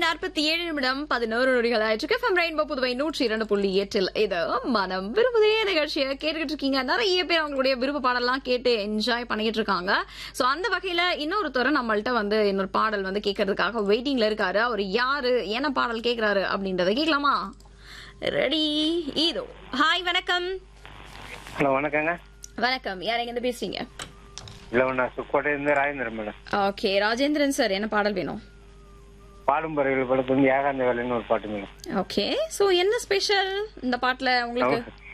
நாற்பத்தி ஏழு நிமிடம் பதினோரு நொடிகள் ஆயிடுச்சு எஃப்எம் ரெயின்போ புதுவை நூற்றி இரண்டு புள்ளி எட்டில் இது மனம் விரும்புதே நிகழ்ச்சியை கேட்டுக்கிட்டு இருக்கீங்க நிறைய பேர் அவங்களுடைய விருப்ப பாடலாம் கேட்டு என்ஜாய் பண்ணிக்கிட்டு இருக்காங்க சோ அந்த வகையில இன்னொருத்தர் நம்மள்ட்ட வந்து இன்னொரு பாடல் வந்து கேட்கறதுக்காக வெயிட்டிங்ல இருக்காரு அவர் யாரு என்ன பாடல் கேக்குறாரு அப்படின்றத கேட்கலாமா ரெடி இதோ ஹாய் வணக்கம் ஹலோ வணக்கங்க வணக்கம் யார் எங்க இருந்து பேசுறீங்க இல்லை நான் சுக்கோட்டையிலேருந்து Rajendran madam okay Rajendran sir என்ன பாடல் வேணும் பாடும் பறவைகள் படத்துல வந்து ஏகாந்த வேலைன்னு ஒரு பாட்டு மேடம் ஓகே சோ என்ன ஸ்பெஷல் இந்த பாட்டுல உங்களுக்கு